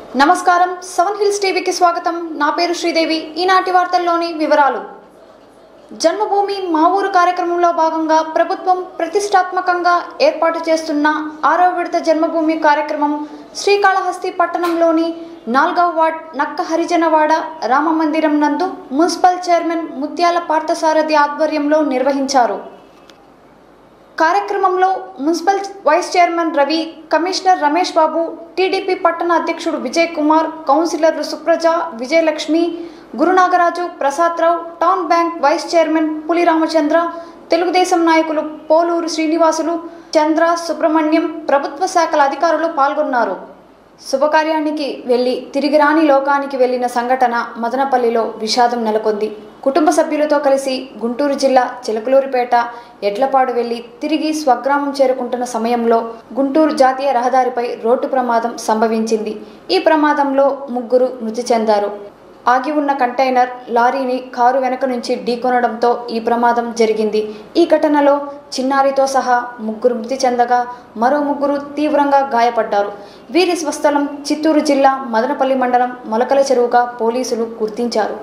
నమస్కారం seven hills టీవీకి స్వాగతం నా పేరు శ్రీదేవి ఈనాటి వార్తల్లోని వివరాలు జన్మభూమి మా ఊరు కార్యక్రమంలో భాగంగా ప్రభుత్వం ప్రతిష్టాత్మకంగా ఏర్పాటు చేస్తున్న ఆరవ విడత జన్మభూమి కార్యక్రమం శ్రీకాళహస్తి పట్టణంలోని నాల్గవ వార్డ్ నక్క హరిజనవాడ రామ మందిరం నందు మున్సిపల్ చైర్మన్ ముత్యాల పార్థసారథి ఆధ్వర్యంలో నిర్వహించారు కార్యక్రమంలో municipal vice chairman Ravi commissioner Ramesh Babu TDP పట్టణ అధ్యక్షుడు విజయ్ కుమార్ కౌన్సిలర్లు Supraja Vijayalakshmi Gurunagaraju Prasadarao town bank vice chairman Puli Ramachandra Telugu Desam నాయకులు పోలూరు శ్రీనివాసులు చంద్ర సుబ్రహ్మణ్యం ప్రభుత్వ శాఖల అధికారులు పాల్గొన్నారు శుభకార్యానికి వెళ్లి తిరిగి రాని లోకానికి వెళ్లిన సంఘటన మదనపల్లిలో విషాదం నెలకొంది కుటుంబ సభ్యులతో కలిసి గుంటూరు జిల్లా చిలకలూరిపేట ఎడ్లపాడు వెళ్లి తిరిగి స్వగ్రామం చేరుకుంటున్న సమయంలో గుంటూరు జాతీయ రహదారిపై రోడ్డు ప్రమాదం సంభవించింది ఈ ప్రమాదంలో ముగ్గురు మృతి చెందారు ఆగి ఉన్న కంటైనర్ లారీని కారు వెనక నుంచి ఢీకొనడంతో ఈ ప్రమాదం జరిగింది ఈ ఘటనలో చిన్నారితో సహా ముగ్గురు మృతి చెందగా మరో ముగ్గురు తీవ్రంగా గాయపడ్డారు వీరి స్వస్థలం చిత్తూరు జిల్లా మదనపల్లి మండలం మొలకల చెరువుగా పోలీసులు గుర్తించారు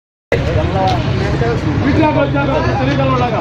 వీటిలోకి వచ్చారు తెలియగలలాగా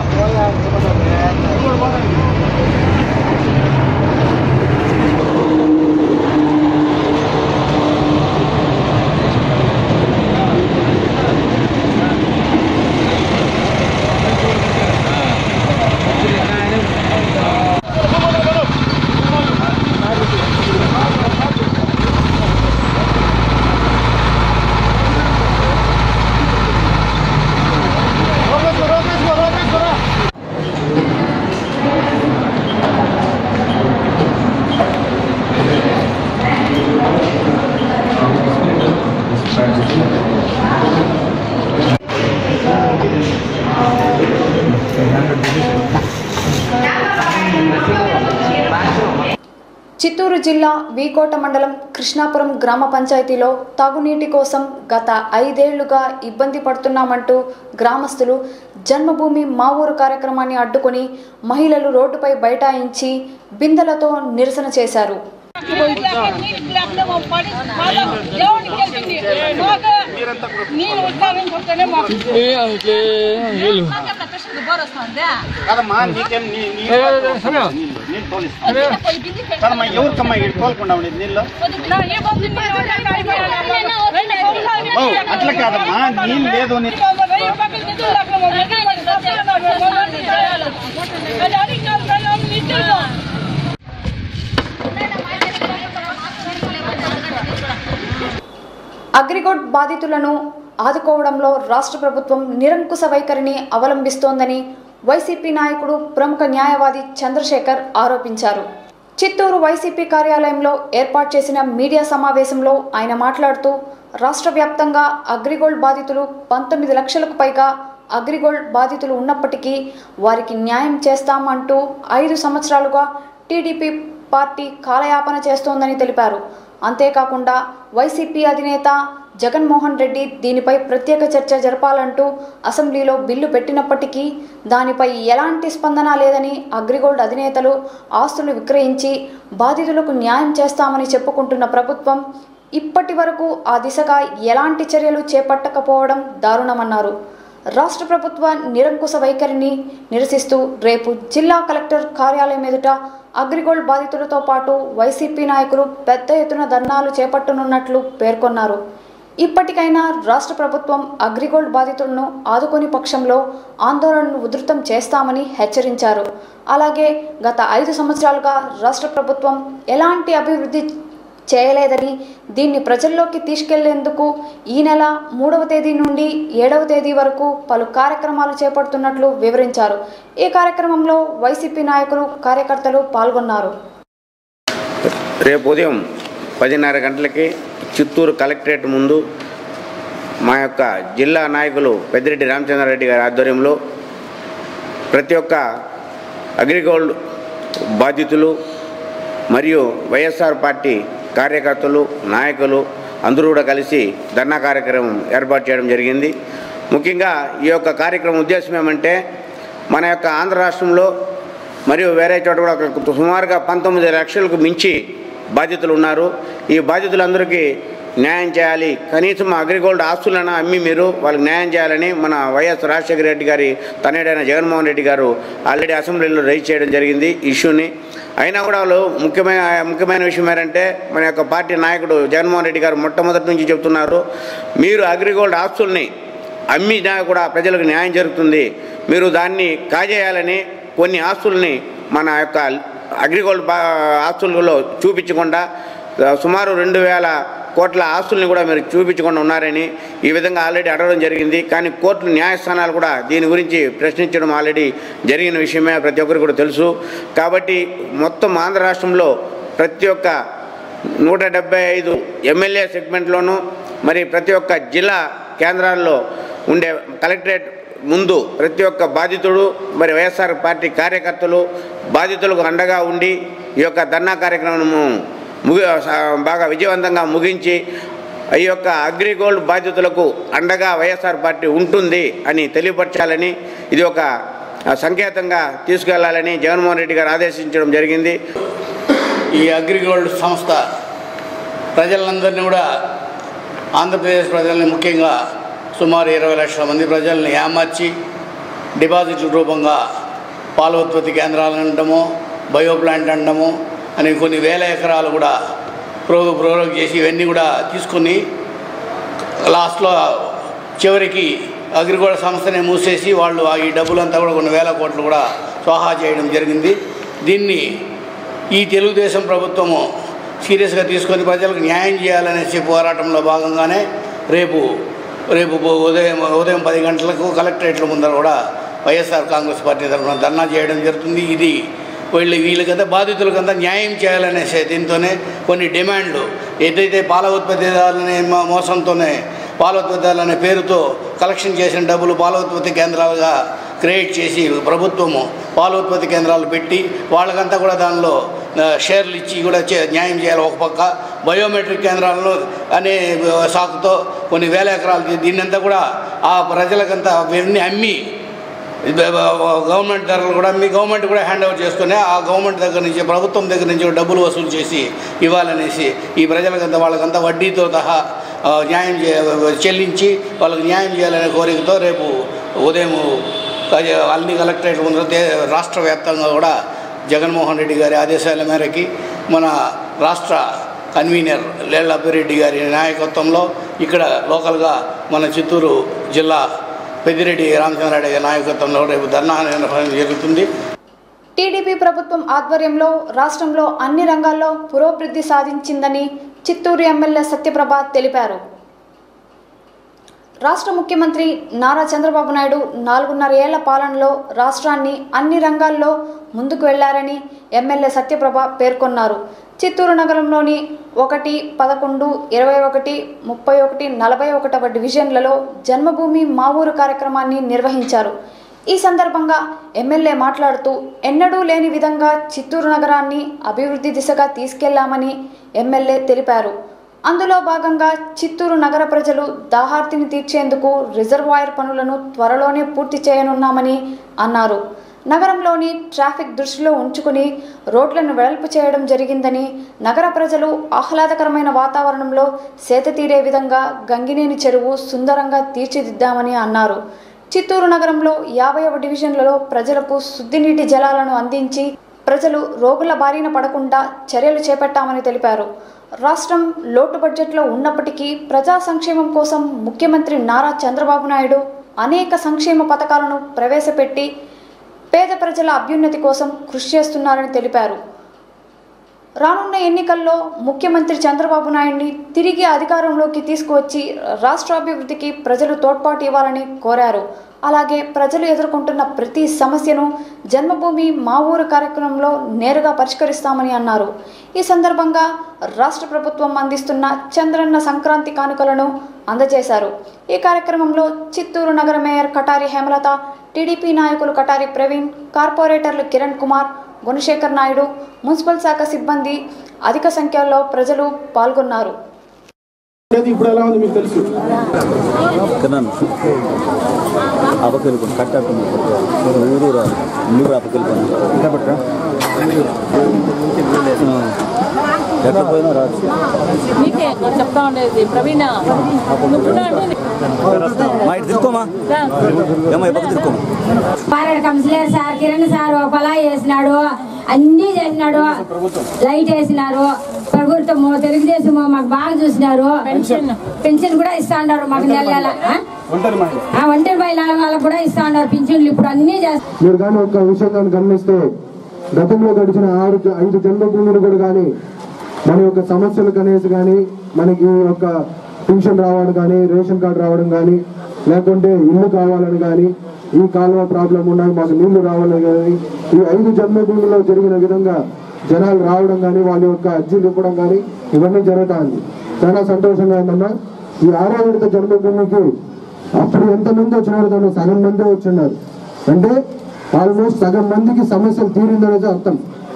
చిత్తూరు జిల్లా వీకోట మండలం కృష్ణాపురం గ్రామ పంచాయతీలో తాగునీటి కోసం గత ఐదేళ్లుగా ఇబ్బంది పడుతున్నామంటూ గ్రామస్తులు జన్మభూమి మా ఊరు కార్యక్రమాన్ని అడ్డుకొని మహిళలు రోడ్డుపై బైఠాయించి బిందెలతో నిరసన చేశారు నేను ఉద్దానం కొట్టనే మాకు కాదమ్మా నీకేం నీ నీ నీళ్ళు తోలిస్తా కాదమ్మా ఎవరికమ్మా ఇక్కడ తోలకుండా ఉండేది నీళ్ళు ఓ అట్లా కాదమ్మా నీళ్ళు లేదు నీ అగ్రిగోల్డ్ బాధితులను ఆదుకోవడంలో రాష్ట్ర ప్రభుత్వం నిరంకుశ వైఖరిని అవలంబిస్తోందని వైసీపీ నాయకుడు ప్రముఖ న్యాయవాది చంద్రశేఖర్ ఆరోపించారు చిత్తూరు వైసీపీ కార్యాలయంలో ఏర్పాటు చేసిన మీడియా సమావేశంలో ఆయన మాట్లాడుతూ రాష్ట్ర వ్యాప్తంగా అగ్రిగోల్డ్ బాధితులు పంతొమ్మిది లక్షలకు పైగా అగ్రిగోల్డ్ బాధితులు ఉన్నప్పటికీ వారికి న్యాయం చేస్తామంటూ ఐదు సంవత్సరాలుగా టీడీపీ పార్టీ కాలయాపన చేస్తోందని తెలిపారు అంతేకాకుండా వైసీపీ అధినేత జగన్మోహన్ రెడ్డి దీనిపై ప్రత్యేక చర్చ జరపాలంటూ అసెంబ్లీలో బిల్లు పెట్టినప్పటికీ దానిపై ఎలాంటి స్పందన లేదని అగ్రిగోల్డ్ అధినేతలు ఆస్తులు విక్రయించి బాధితులకు న్యాయం చేస్తామని చెప్పుకుంటున్న ప్రభుత్వం ఇప్పటి వరకు ఆ దిశగా ఎలాంటి చర్యలు చేపట్టకపోవడం దారుణమన్నారు రాష్ట్ర ప్రభుత్వ నిరంకుశ వైఖరిని నిరసిస్తూ రేపు జిల్లా కలెక్టర్ కార్యాలయం ఎదుట అగ్రిగోల్డ్ బాధితులతో పాటు వైసీపీ నాయకులు పెద్ద ఎత్తున ధర్నాలు చేపట్టనున్నట్లు పేర్కొన్నారు ఇప్పటికైనా రాష్ట్ర ప్రభుత్వం అగ్రిగోల్డ్ బాధితులను ఆదుకొని పక్షంలో ఆందోళనను ఉధృతం చేస్తామని హెచ్చరించారు అలాగే గత ఐదు సంవత్సరాలుగా రాష్ట్ర ప్రభుత్వం ఎలాంటి అభివృద్ధి చేయలేదని దీన్ని ప్రజల్లోకి తీసుకెళ్లేందుకు ఈ నెల మూడవ తేదీ నుండి ఏడవ తేదీ వరకు పలు కార్యక్రమాలు చేపడుతున్నట్లు వివరించారు ఈ కార్యక్రమంలో వైసీపీ నాయకులు కార్యకర్తలు పాల్గొన్నారు రేపు ఉదయం పదిన్నర గంటలకి చిత్తూరు కలెక్టరేట్ ముందు మా యొక్క జిల్లా నాయకులు పెద్దిరెడ్డి రామచంద్రారెడ్డి గారి ఆధ్వర్యంలో ప్రతి ఒక్క అగ్రిగోల్డ్ బాధితులు మరియు వైఎస్ఆర్ పార్టీ కార్యకర్తలు నాయకులు అందరూ కూడా కలిసి ధర్నా కార్యక్రమం ఏర్పాటు చేయడం జరిగింది ముఖ్యంగా ఈ యొక్క కార్యక్రమం ఉద్దేశం ఏమంటే మన యొక్క ఆంధ్ర రాష్ట్రంలో మరియు వేరే చోట కూడా ఒక సుమారుగా పంతొమ్మిది లక్షలకు మించి బాధితులు ఉన్నారు ఈ బాధితులందరికీ న్యాయం చేయాలి కనీసం అగ్రిగోల్డ్ ఆస్తులను అమ్మి మీరు వాళ్ళకి న్యాయం చేయాలని మన వైఎస్ రాజశేఖర రెడ్డి గారి తనయుడైన జగన్మోహన్ రెడ్డి గారు ఆల్రెడీ అసెంబ్లీలో రైజ్ చేయడం జరిగింది ఈ ఇష్యూని అయినా కూడా వాళ్ళు ముఖ్యమైన ముఖ్యమైన విషయం ఏంటంటే మన యొక్క పార్టీ నాయకుడు జగన్మోహన్ రెడ్డి గారు మొట్టమొదటి నుంచి చెప్తున్నారు మీరు అగ్రిగోల్డ్ ఆస్తుల్ని అమ్మినా కూడా ప్రజలకు న్యాయం జరుగుతుంది మీరు దాన్ని కాజేయాలని కొన్ని ఆస్తుల్ని మన యొక్క అగ్రిగోల్డ్ బా ఆస్తులలో చూపించకుండా ఆ, సుమారు రెండు వేల కోట్ల ఆస్తుల్ని కూడా మీరు చూపించకుండా ఉన్నారని ఈ విధంగా ఆల్రెడీ అడగడం జరిగింది కానీ కోర్టులు న్యాయస్థానాలు కూడా దీని గురించి ప్రశ్నించడం ఆల్రెడీ జరిగిన విషయమే ప్రతి ఒక్కరికి కూడా తెలుసు కాబట్టి మొత్తం ఆంధ్ర రాష్ట్రంలో ప్రతి ఒక్క నూట డెబ్బై ఐదు ఎమ్మెల్యే సెగ్మెంట్లోనూ మరి ప్రతి ఒక్క జిల్లా కేంద్రాల్లో ఉండే కలెక్టరేట్ ముందు ప్రతి ఒక్క బాధితుడు మరి వైఎస్ఆర్ పార్టీ కార్యకర్తలు బాధితులకు అండగా ఉండి ఈ యొక్క ధర్నా కార్యక్రమము ముగి బాగా విజయవంతంగా ముగించి ఈ యొక్క అగ్రిగోల్డ్ బాధితులకు అండగా వైఎస్ఆర్ పార్టీ ఉంటుంది అని తెలియపరచాలని ఇది ఒక సంకేతంగా తీసుకెళ్లాలని జగన్మోహన్ రెడ్డి గారు ఆదేశించడం జరిగింది ఈ అగ్రిగోల్డ్ సంస్థ ప్రజలందరినీ కూడా ఆంధ్రప్రదేశ్ ప్రజల్ని ముఖ్యంగా సుమారు ఇరవై లక్షల మంది ప్రజల్ని ఏమార్చి డిపాజిట్ల రూపంగా పాల ఉత్పత్తి కేంద్రాలు అనడము బయో ప్లాంట్ అనడము అని కొన్ని వేల ఎకరాలు కూడా ప్రోగ ప్రోగ్రామ్ చేసి ఇవన్నీ కూడా తీసుకుని లాస్ట్లో చివరికి అగ్రిగోల్డ్ సంస్థనే మూసేసి వాళ్ళు ఆ ఈ డబ్బులంతా కూడా కొన్ని వేల కోట్లు కూడా స్వాహా చేయడం జరిగింది దీన్ని ఈ తెలుగుదేశం ప్రభుత్వము సీరియస్గా తీసుకొని ప్రజలకు న్యాయం చేయాలనేసి పోరాటంలో భాగంగానే రేపు రేపు ఉదయం ఉదయం పది గంటలకు కలెక్టరేట్ల ముందర కూడా వైఎస్ఆర్ కాంగ్రెస్ పార్టీ తరఫున ధర్నా చేయడం జరుగుతుంది ఇది వీళ్ళు వీళ్ళకంతా బాధితులకంతా న్యాయం చేయాలనే దీంతోనే కొన్ని డిమాండ్లు ఏదైతే పాల ఉత్పత్తిదారులనే మో- మోసంతోనే పాల ఉత్పత్తిదారులనే పేరుతో కలెక్షన్ చేసిన డబ్బులు పాల ఉత్పత్తి కేంద్రాలుగా క్రియేట్ చేసి ప్రభుత్వము పాల ఉత్పత్తి కేంద్రాలు పెట్టి వాళ్ళకంతా కూడా దానిలో ఆ, షేర్లు ఇచ్చి కూడా చే- న్యాయం చేయాలి ఒక పక్క బయోమెట్రిక్ కేంద్రాలను అనే ఆ, సాకుతో కొన్ని వేల ఎకరాలు దీ- దీన్నంతా కూడా ఆ ప్రజలకంతా ఇవన్నీ అమ్మి గవర్నమెంట్ ధరలు కూడా మీ గవర్నమెంట్ కూడా హ్యాండ్ ఓవర్ చేసుకుని ఆ గవర్నమెంట్ దగ్గర నుంచి ప్రభుత్వం దగ్గర నుంచి కూడా డబ్బులు వసూలు చేసి ఇవ్వాలనేసి ఈ ప్రజలకంతా వాళ్ళకంతా వడ్డీతో సహా ఆ, న్యాయం చే చెల్లించి వాళ్ళకి న్యాయం చేయాలనే కోరికతో రేపు ఉదయం కజ- అన్ని కలెక్టరేట్ ముందు దే- రాష్ట్ర వ్యాప్తంగా కూడా జగన్మోహన్ రెడ్డి గారి ఆదేశాల మేరకి మన రాష్ట్ర కన్వీనర్ లేళ్ల అప్పిరెడ్డి గారి నాయకత్వంలో ఇక్కడ లోకల్గా మన చిత్తూరు జిల్లా పెద్దిరెడ్డి రామచంద్రారెడ్డి గారి నాయకత్వంలో రేపు ధర్నా నిర్వహణ జరుగుతుంది టీడీపీ ప్రభుత్వం ఆధ్వర్యంలో రాష్ట్రంలో అన్ని రంగాల్లో పురోభివృద్ధి సాధించిందని చిత్తూరు ఎమ్మెల్యే సత్యప్రభ తెలిపారు రాష్ట్ర ముఖ్యమంత్రి నారా చంద్రబాబు నాయుడు నాలుగున్నర ఏళ్ల పాలనలో రాష్ట్రాన్ని అన్ని రంగాల్లో ముందుకు వెళ్లారని ఎమ్మెల్యే సత్యప్రభ పేర్కొన్నారు చిత్తూరు నగరంలోని ఒకటి పదకొండు ఇరవై ఒకటి ముప్పై ఒకటి నలభై ఒకటవ డివిజన్లలో జన్మభూమి మా ఊరు కార్యక్రమాన్ని నిర్వహించారు ఈ సందర్భంగా ఎమ్మెల్యే మాట్లాడుతూ ఎన్నడూ లేని విధంగా చిత్తూరు నగరాన్ని అభివృద్ధి దిశగా తీసుకెళ్లామని ఎమ్మెల్యే తెలిపారు అందులో భాగంగా చిత్తూరు నగర ప్రజలు దాహార్తిని తీర్చేందుకు రిజర్వాయర్ పనులను త్వరలోనే పూర్తి చేయనున్నామని అన్నారు నగరంలోని ట్రాఫిక్ దృష్టిలో ఉంచుకుని రోడ్లను వెడల్పు చేయడం జరిగిందని నగర ప్రజలు ఆహ్లాదకరమైన వాతావరణంలో సేద తీరే విధంగా గంగినేని చెరువు సుందరంగా తీర్చిదిద్దామని అన్నారు చిత్తూరు నగరంలో యాభైవ డివిజన్లలో ప్రజలకు శుద్ధినీటి జలాలను అందించి ప్రజలు రోగుల బారిన పడకుండా చర్యలు చేపట్టామని తెలిపారు రాష్ట్రం లోటు బడ్జెట్లో ఉన్నప్పటికీ ప్రజా సంక్షేమం కోసం ముఖ్యమంత్రి నారా చంద్రబాబు నాయుడు అనేక సంక్షేమ పథకాలను ప్రవేశపెట్టి పేద ప్రజల అభ్యున్నతి కోసం కృషి చేస్తున్నారని తెలిపారు రానున్న ఎన్నికల్లో ముఖ్యమంత్రి చంద్రబాబు నాయుడిని తిరిగి అధికారంలోకి తీసుకువచ్చి రాష్ట్రాభివృద్ధికి ప్రజలు తోడ్పాటు ఇవ్వాలని కోరారు అలాగే ప్రజలు ఎదుర్కొంటున్న ప్రతి సమస్యను జన్మభూమి మా ఊరు కార్యక్రమంలో నేరుగా పరిష్కరిస్తామని అన్నారు ఈ సందర్భంగా రాష్ట్ర ప్రభుత్వం అందిస్తున్న చంద్రన్న సంక్రాంతి కానుకలను అందజేశారు ఈ కార్యక్రమంలో చిత్తూరు నగర మేయర్ కటారి హేమలత టీడీపీ నాయకులు కటారి ప్రవీణ్ కార్పొరేటర్లు కిరణ్ కుమార్ గుణశేఖర్ నాయుడు మున్సిపల్ శాఖ సిబ్బంది అధిక సంఖ్యలో ప్రజలు పాల్గొన్నారు అనేది ఇప్పుడు ఎలా ఉంది మీకు తెలుసు తిన్నాను అప్పకెళ్ళిపోయి కట్టాడుతుంది ఊరు ఊరు ఇల్లు కూడా అప్పకెళ్ళిపోయాను ఎక్కడ పోయినా రావచ్చు నీకే చెప్తా ఉండేది ప్రవీణ నువ్వు అంటే మా ఇటు తిరుకోమా ఏమో ఈ పక్క తిరుకోమా పారాడు కంసలేరు సార్ కిరణ్ సార్ ఒక పలాయి వేసినాడు అన్ని చేసినాడు లైట్ వేసినారు ప్రభుత్వము తెలుగుదేశము మాకు బాగా చూసినారు పెన్షన్ కూడా ఇస్తా ఉన్నారు మాకు నెల నెల ఆ? ఆ, ఒంటరి మహిళల వాళ్ళకు కూడా ఇస్తా ఉన్నారు పింఛన్లు ఇప్పుడు అన్ని చేస్తారు మీరు కానీ ఒక విషయం కానీ గమనిస్తే గతంలో గడిచిన ఆరు ఐదు జన్మభూములు కూడా కానీ మన యొక్క సమస్యలు కనేసి కానీ మనకి ఒక పెన్షన్ రావడం కానీ రేషన్ కార్డు రావడం కానీ లేకుంటే ఇల్లు కావాలని కానీ ఈ కాలువ ప్రాబ్లం ఉన్నాయి మాకు నీళ్లు రావాలని కానీ ఈ ఐదు జన్మభూమిలో జరిగిన విధంగా జనాలు రావడం కానీ వాళ్ళ యొక్క అర్జీలు ఇవ్వడం కానీ ఇవన్నీ జరుగుతుంది చాలా సంతోషంగా ఉందన్నా ఈ ఆరో విడత జన్మభూమికి అప్పుడు ఎంతమంది వచ్చినారు దాన్ని సగం మంది వచ్చిన్నారు అంటే ఆల్మోస్ట్ సగం మందికి సమస్యలు తీరిందనేది అర్థం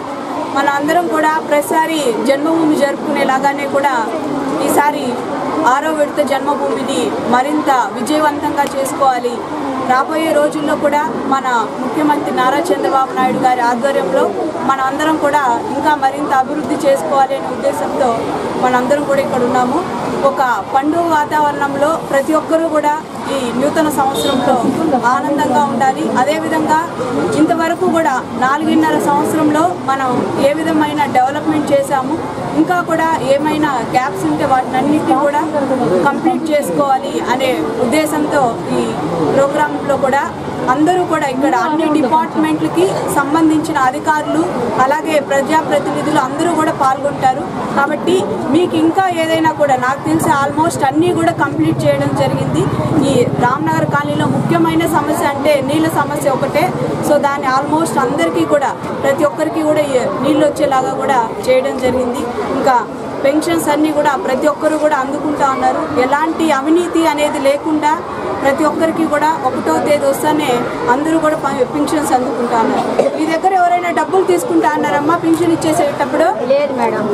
మన అందరం కూడా ప్రతిసారి జన్మభూమి జరుపుకునేలాగానే కూడా ఈసారి ఆరో విడత జన్మభూమిని మరింత విజయవంతంగా చేసుకోవాలి రాబోయే రోజుల్లో కూడా మన ముఖ్యమంత్రి నారా చంద్రబాబు నాయుడు గారి ఆధ్వర్యంలో మన అందరం కూడా ఇంకా మరింత అభివృద్ధి చేసుకోవాలి అనే ఉద్దేశంతో మనందరం కూడా ఇక్కడ ఉన్నాము ఒక పండుగ వాతావరణంలో ప్రతి ఒక్కరూ కూడా ఈ నూతన సంవత్సరంలో ఆనందంగా ఉండాలి అదేవిధంగా ఇంతవరకు కూడా నాలుగున్నర సంవత్సరంలో మనం ఏ విధమైన డెవలప్మెంట్ చేశాము ఇంకా కూడా ఏమైనా గ్యాప్స్ ఉంటే వాటిని అన్నింటినీ కూడా కంప్లీట్ చేసుకోవాలి అనే ఉద్దేశంతో ఈ ప్రోగ్రాంలో కూడా అందరూ కూడా ఇక్కడ అన్ని డిపార్ట్మెంట్లకి సంబంధించిన అధికారులు అలాగే ప్రజాప్రతినిధులు అందరూ కూడా పాల్గొంటారు కాబట్టి మీకు ఇంకా ఏదైనా కూడా నాకు తెలిసి ఆల్మోస్ట్ అన్నీ కూడా కంప్లీట్ చేయడం జరిగింది ఈ రామ్నగర్ కాలనీలో ముఖ్యమైన సమస్య అంటే నీళ్ళ సమస్య ఒకటే సో దాన్ని ఆల్మోస్ట్ అందరికీ కూడా ప్రతి ఒక్కరికి కూడా ఈ నీళ్ళు వచ్చేలాగా కూడా చేయడం జరిగింది ఇంకా పెన్షన్స్ అన్నీ కూడా ప్రతి ఒక్కరు కూడా అందుకుంటా ఉన్నారు ఎలాంటి అవినీతి అనేది లేకుండా ప్రతి ఒక్కరికి కూడా ఒకటో తేదీ వస్తానే అందరూ కూడా ప- పెన్షన్స్ అందుకుంటా ఉన్నారు మీ దగ్గర ఎవరైనా డబ్బులు తీసుకుంటా అన్నారమ్మా పెన్షన్ ఇచ్చేసేటప్పుడు లేదు మేడం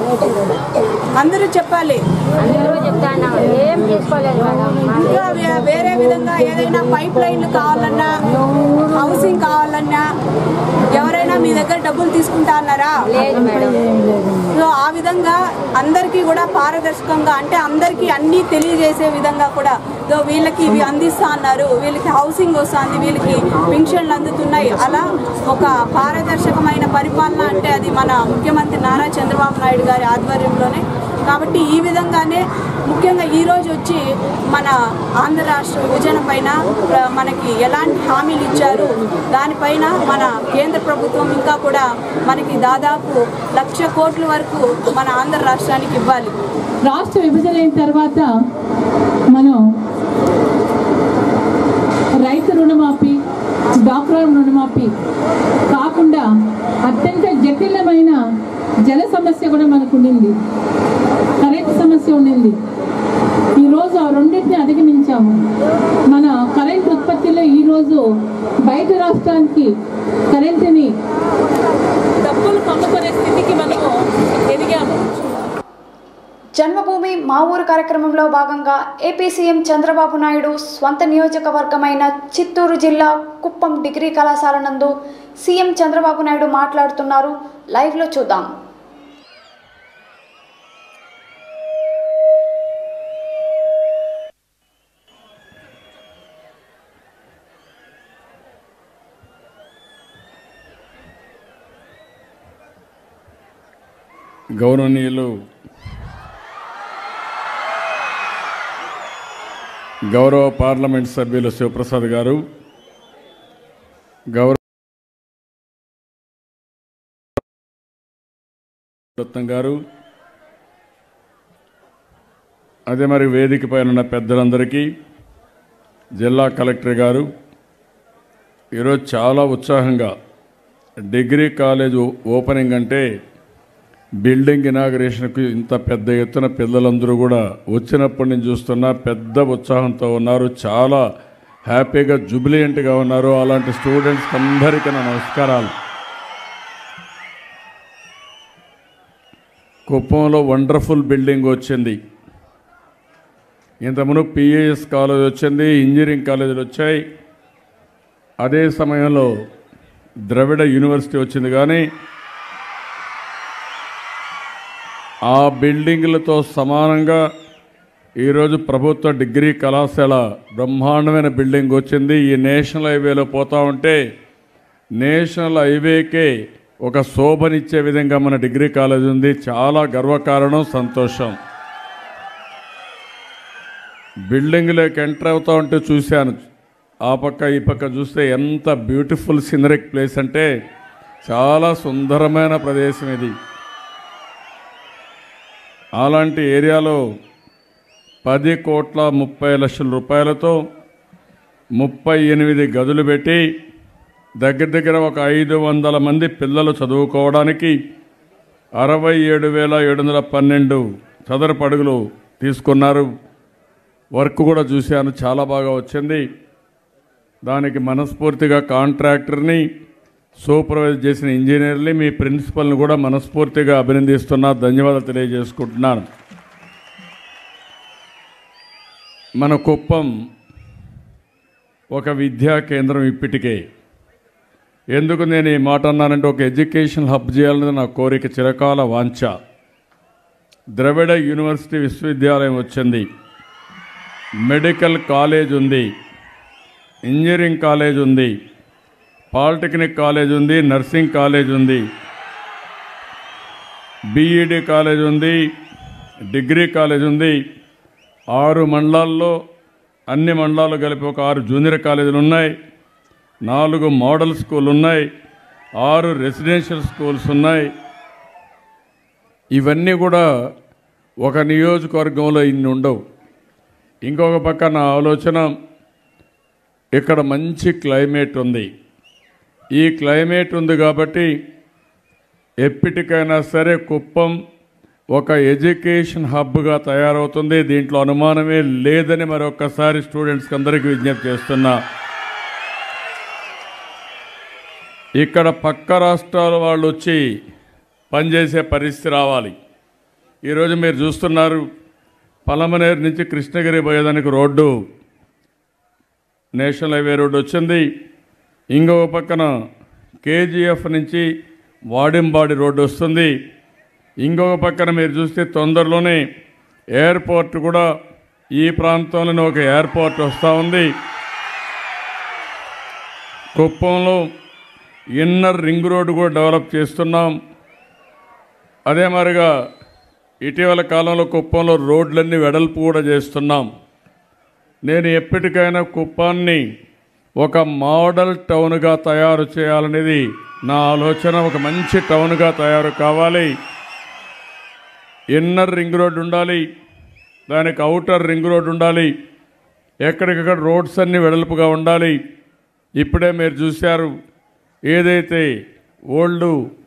అందరూ చెప్పాలి అందరూ చెప్తా ఉన్నాం ఏం తీసుకోలేదు మేడం ఇంకా వే- వేరే విధంగా ఏదైనా పైప్ లైన్లు కావాలన్నా హౌసింగ్ కావాలన్నా ఎవరైనా మీ దగ్గర డబ్బులు తీసుకుంటా అన్నారా లేదు మేడం సో ఆ విధంగా అందరికీ కూడా పారదర్శకంగా అంటే అందరికీ అన్నీ తెలియజేసే విధంగా కూడా దో వీళ్ళకి ఇవి అందిస్తా అన్నారు వీళ్ళకి హౌసింగ్ వస్తుంది వీళ్ళకి పెన్షన్లు అందుతున్నాయి అలా ఒక పారదర్శకమైన పరిపాలన అంటే అది మన ముఖ్యమంత్రి నారా చంద్రబాబు నాయుడు గారి ఆధ్వర్యంలోనే కాబట్టి ఈ విధంగానే ముఖ్యంగా ఈ రోజు వచ్చి మన ఆంధ్ర రాష్ట్ర విభజన పైన ప్ర- మనకి ఎలాంటి హామీలు ఇచ్చారు దానిపైన మన కేంద్ర ప్రభుత్వం ఇంకా కూడా మనకి దాదాపు లక్ష కోట్ల వరకు మన ఆంధ్ర రాష్ట్రానికి ఇవ్వాలి రాష్ట్ర విభజన అయిన తర్వాత మనం రైతు రుణమాఫీ డాక్టర్ రుణమాఫీ కాకుండా అత్యంత జటిలమైన జల సమస్య కూడా మనకు ఉండింది కరెంట్ సమస్య ఉండింది ఈరోజు ఆ రెండింటిని అధిగమించాము మన కరెంట్ ఉత్పత్తిలో ఈరోజు బయట రాష్ట్రానికి కరెంటుని డబ్బులు పంపుకునే స్థితికి మనము ఎదిగాము జన్మభూమి మా ఊరు కార్యక్రమంలో భాగంగా ఏపీ సీఎం చంద్రబాబు నాయుడు స్వంత నియోజకవర్గమైన చిత్తూరు జిల్లా కుప్పం డిగ్రీ కళాశాల నందు సీఎం చంద్రబాబు నాయుడు మాట్లాడుతున్నారు లైవ్లో చూద్దాం గౌరవనీయులు గౌరవ పార్లమెంట్ సభ్యులు శివప్రసాద్ గారు గౌరవ రత్నం గారు అదే మరి వేదిక పైన ఉన్న పెద్దలందరికీ జిల్లా కలెక్టర్ గారు ఈరోజు చాలా ఉత్సాహంగా డిగ్రీ కాలేజ్ ఓపెనింగ్ అంటే బిల్డింగ్ ఇనాగరేషన్కి ఇంత పెద్ద ఎత్తున పిల్లలందరూ కూడా వచ్చినప్పటి నుంచి చూస్తున్నా పెద్ద ఉత్సాహంతో ఉన్నారు చాలా హ్యాపీగా జుబిలియంట్గా ఉన్నారు అలాంటి స్టూడెంట్స్ అందరికీ నా నమస్కారాలు కుప్పంలో వండర్ఫుల్ బిల్డింగ్ వచ్చింది ఇంతకుముందు పిఏఎస్ కాలేజ్ వచ్చింది ఇంజనీరింగ్ కాలేజీలు వచ్చాయి అదే సమయంలో ద్రవిడ యూనివర్సిటీ వచ్చింది కానీ ఆ బిల్డింగ్లతో సమానంగా ఈరోజు ప్రభుత్వ డిగ్రీ కళాశాల బ్రహ్మాండమైన బిల్డింగ్ వచ్చింది ఈ నేషనల్ హైవేలో పోతా ఉంటే నేషనల్ హైవేకే ఒక శోభనిచ్చే విధంగా మన డిగ్రీ కాలేజ్ ఉంది చాలా గర్వకారణం సంతోషం బిల్డింగ్లోకి ఎంటర్ అవుతా ఉంటే చూశాను ఆ పక్క ఈ పక్క చూస్తే ఎంత బ్యూటిఫుల్ సినరిక్ ప్లేస్ అంటే చాలా సుందరమైన ప్రదేశం ఇది అలాంటి ఏరియాలో పది కోట్ల ముప్పై లక్షల రూపాయలతో ముప్పై ఎనిమిది గదులు పెట్టి దగ్గర దగ్గర ఒక ఐదు వందల మంది పిల్లలు చదువుకోవడానికి అరవై ఏడు వేల ఏడు వందల పన్నెండు చదరపు అడుగులు తీసుకున్నారు వర్క్ కూడా చూశాను చాలా బాగా వచ్చింది దానికి మనస్ఫూర్తిగా కాంట్రాక్టర్ని సూపర్వైజ్ చేసిన ఇంజనీర్ని మీ ప్రిన్సిపల్ని కూడా మనస్ఫూర్తిగా అభినందిస్తున్నా ధన్యవాదాలు తెలియజేసుకుంటున్నాను మన కుప్పం ఒక విద్యా కేంద్రం ఇప్పటికే ఎందుకు నేను ఈ మాట అన్నానంటే ఒక ఎడ్యుకేషన్ హబ్ చేయాలనేది నా కోరిక చిరకాల వాంఛ ద్రవిడ యూనివర్సిటీ విశ్వవిద్యాలయం వచ్చింది మెడికల్ కాలేజ్ ఉంది ఇంజనీరింగ్ కాలేజ్ ఉంది పాలిటెక్నిక్ కాలేజ్ ఉంది నర్సింగ్ కాలేజ్ ఉంది బీఈడి కాలేజ్ ఉంది డిగ్రీ కాలేజ్ ఉంది ఆరు మండలాల్లో అన్ని మండలాలు కలిపి ఒక ఆరు జూనియర్ కాలేజీలు ఉన్నాయి నాలుగు మోడల్ స్కూల్ ఉన్నాయి ఆరు రెసిడెన్షియల్ స్కూల్స్ ఉన్నాయి ఇవన్నీ కూడా ఒక నియోజకవర్గంలో ఇన్ని ఉండవు ఇంకొక పక్క నా ఆలోచన ఇక్కడ మంచి క్లైమేట్ ఉంది ఈ క్లైమేట్ ఉంది కాబట్టి ఎప్పటికైనా సరే కుప్పం ఒక ఎడ్యుకేషన్ హబ్గా తయారవుతుంది దీంట్లో అనుమానమే లేదని మరొకసారి స్టూడెంట్స్కి అందరికీ విజ్ఞప్తి చేస్తున్నా ఇక్కడ పక్క రాష్ట్రాల వాళ్ళు వచ్చి పనిచేసే పరిస్థితి రావాలి ఈరోజు మీరు చూస్తున్నారు పలమనేరు నుంచి కృష్ణగిరి పోయేదానికి రోడ్డు నేషనల్ హైవే రోడ్డు వచ్చింది ఇంకొక పక్కన కేజీఎఫ్ నుంచి వాడింబాడి రోడ్డు వస్తుంది ఇంకొక పక్కన మీరు చూస్తే తొందరలోనే ఎయిర్పోర్ట్ కూడా ఈ ప్రాంతంలోనే ఒక ఎయిర్పోర్ట్ వస్తూ ఉంది కుప్పంలో ఇన్నర్ రింగ్ రోడ్డు కూడా డెవలప్ చేస్తున్నాం అదే మరిగా ఇటీవల కాలంలో కుప్పంలో రోడ్లన్నీ వెడల్పు కూడా చేస్తున్నాం నేను ఎప్పటికైనా కుప్పాన్ని ఒక మోడల్ టౌన్గా తయారు చేయాలనేది నా ఆలోచన ఒక మంచి టౌన్గా తయారు కావాలి ఇన్నర్ రింగ్ రోడ్ ఉండాలి దానికి అవుటర్ రింగ్ రోడ్ ఉండాలి ఎక్కడికక్కడ రోడ్స్ అన్నీ వెడల్పుగా ఉండాలి ఇప్పుడే మీరు చూశారు ఏదైతే ఓల్డ్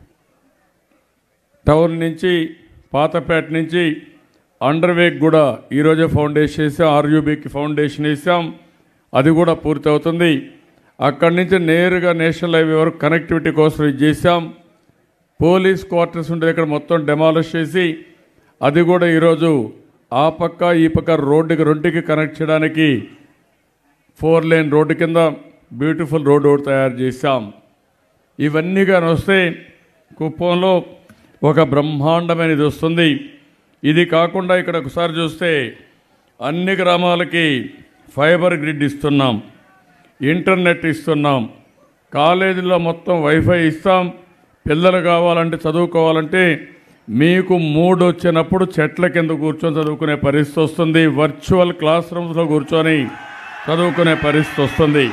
టౌన్ నుంచి పాతపేట నుంచి అండర్వేక్ కూడా ఈరోజే ఫౌండేషన్ వేసాం ఆర్యూబీకి ఫౌండేషన్ వేసాం అది కూడా పూర్తి అవుతుంది అక్కడి నుంచి నేరుగా నేషనల్ హైవే వరకు కనెక్టివిటీ కోసం ఇది చేశాం పోలీస్ క్వార్టర్స్ ఉంటే ఇక్కడ మొత్తం డెమాలిష్ చేసి అది కూడా ఈరోజు ఆ పక్క ఈ పక్క రోడ్డుకి రెండుకి కనెక్ట్ చేయడానికి ఫోర్ లేన్ రోడ్డు కింద బ్యూటిఫుల్ రోడ్ ఒకటి తయారు చేశాం ఇవన్నీ కానీ వస్తే కుప్పంలో ఒక బ్రహ్మాండమైన ఇది వస్తుంది ఇది కాకుండా ఇక్కడ ఒకసారి చూస్తే అన్ని గ్రామాలకి ఫైబర్ గ్రిడ్ ఇస్తున్నాం ఇంటర్నెట్ ఇస్తున్నాం కాలేజీలో మొత్తం వైఫై ఇస్తాం పిల్లలు కావాలంటే చదువుకోవాలంటే మీకు మూడు వచ్చినప్పుడు చెట్ల కింద కూర్చొని చదువుకునే పరిస్థితి వస్తుంది వర్చువల్ క్లాస్ రూమ్స్లో కూర్చొని చదువుకునే పరిస్థితి వస్తుంది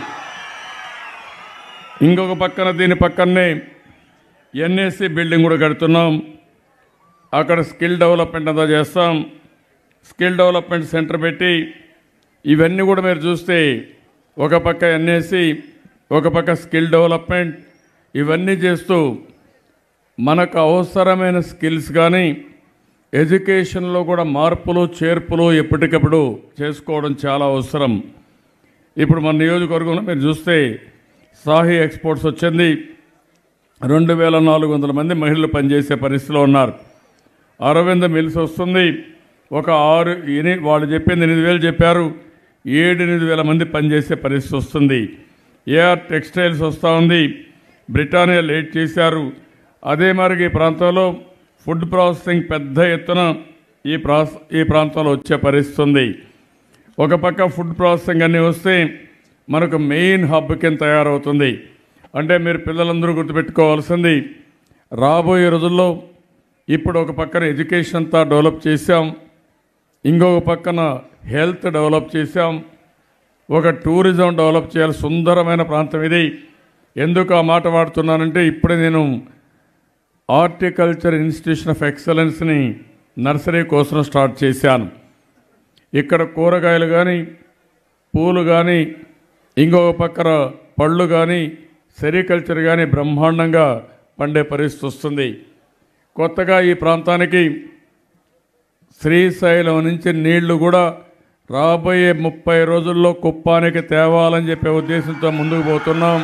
ఇంకొక పక్కన దీని పక్కనే ఎన్ఏసి బిల్డింగ్ కూడా కడుతున్నాం అక్కడ స్కిల్ డెవలప్మెంట్ అంతా చేస్తాం స్కిల్ డెవలప్మెంట్ సెంటర్ పెట్టి ఇవన్నీ కూడా మీరు చూస్తే ఒక పక్క ఎన్ఏసి ఒక పక్క స్కిల్ డెవలప్మెంట్ ఇవన్నీ చేస్తూ మనకు అవసరమైన స్కిల్స్ కానీ ఎడ్యుకేషన్లో కూడా మార్పులు చేర్పులు ఎప్పటికప్పుడు చేసుకోవడం చాలా అవసరం ఇప్పుడు మన నియోజకవర్గంలో మీరు చూస్తే సాహి ఎక్స్పోర్ట్స్ వచ్చింది రెండు వేల నాలుగు వందల మంది మహిళలు పనిచేసే పరిస్థితిలో ఉన్నారు అరవింద మిల్స్ వస్తుంది ఒక ఆరు ఎని వాళ్ళు చెప్పింది ఎనిమిది వేలు చెప్పారు ఏడు ఎనిమిది వేల మంది పనిచేసే పరిస్థితి వస్తుంది ఏఆర్ టెక్స్టైల్స్ వస్తూ ఉంది బ్రిటానియా లేట్ చేశారు అదే మరి ఈ ప్రాంతంలో ఫుడ్ ప్రాసెసింగ్ పెద్ద ఎత్తున ఈ ప్రాస ఈ ప్రాంతంలో వచ్చే పరిస్థితి ఉంది ఒక పక్క ఫుడ్ ప్రాసెసింగ్ అన్నీ వస్తే మనకు మెయిన్ హబ్ కింద తయారవుతుంది అంటే మీరు పిల్లలందరూ గుర్తుపెట్టుకోవాల్సింది రాబోయే రోజుల్లో ఇప్పుడు ఒక పక్కన ఎడ్యుకేషన్ అంతా డెవలప్ చేశాం ఇంకొక పక్కన హెల్త్ డెవలప్ చేశాం ఒక టూరిజం డెవలప్ చేయాలి సుందరమైన ప్రాంతం ఇది ఎందుకు ఆ మాట వాడుతున్నానంటే ఇప్పుడే నేను హార్టికల్చర్ ఇన్స్టిట్యూషన్ ఆఫ్ ఎక్సలెన్స్ని నర్సరీ కోసం స్టార్ట్ చేశాను ఇక్కడ కూరగాయలు కానీ పూలు కానీ ఇంకొక పక్కన పళ్ళు కానీ సెరికల్చర్ కానీ బ్రహ్మాండంగా పండే పరిస్థితి వస్తుంది కొత్తగా ఈ ప్రాంతానికి శ్రీశైలం నుంచి నీళ్లు కూడా రాబోయే ముప్పై రోజుల్లో కుప్పానికి తేవాలని చెప్పే ఉద్దేశంతో ముందుకు పోతున్నాం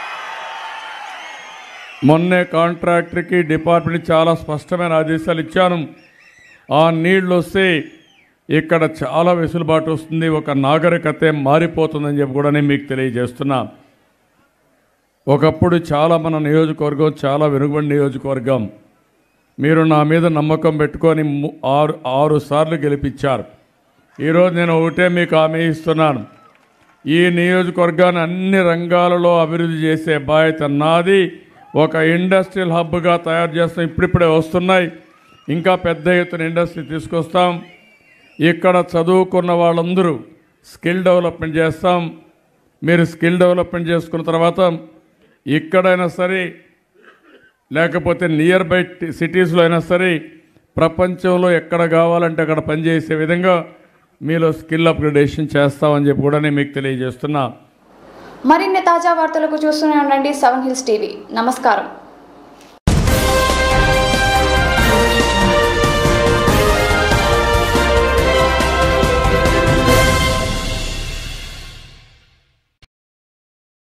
మొన్నే కాంట్రాక్టర్కి డిపార్ట్మెంట్ చాలా స్పష్టమైన ఆదేశాలు ఇచ్చాను ఆ నీళ్లు వస్తే ఇక్కడ చాలా వెసులుబాటు వస్తుంది ఒక నాగరికతే మారిపోతుందని చెప్పి కూడా నేను మీకు తెలియజేస్తున్నా ఒకప్పుడు చాలా మన నియోజకవర్గం చాలా వెనుకబడి నియోజకవర్గం మీరు నా మీద నమ్మకం పెట్టుకొని ము- ఆరు ఆరు సార్లు గెలిపించారు ఈరోజు నేను ఒకటే మీకు హామీ ఇస్తున్నాను ఈ నియోజకవర్గాన్ని అన్ని రంగాలలో అభివృద్ధి చేసే బాధ్యత నాది ఒక ఇండస్ట్రియల్ హబ్గా తయారు చేస్తాం ఇప్పుడిప్పుడే వస్తున్నాయి ఇంకా పెద్ద ఎత్తున ఇండస్ట్రీ తీసుకొస్తాం ఇక్కడ చదువుకున్న వాళ్ళందరూ స్కిల్ డెవలప్మెంట్ చేస్తాం మీరు స్కిల్ డెవలప్మెంట్ చేసుకున్న తర్వాత ఇక్కడైనా సరే లేకపోతే నియర్ బై సిటీస్లో అయినా సరే ప్రపంచంలో ఎక్కడ కావాలంటే అక్కడ పనిచేసే విధంగా మీలో స్కిల్ అప్గ్రేడేషన్ చేస్తామని చెప్పి కూడా నేను మీకు తెలియజేస్తున్నా మరిన్ని తాజా వార్తలకు చూస్తూనే ఉండండి సెవెన్ హిల్స్ టీవీ నమస్కారం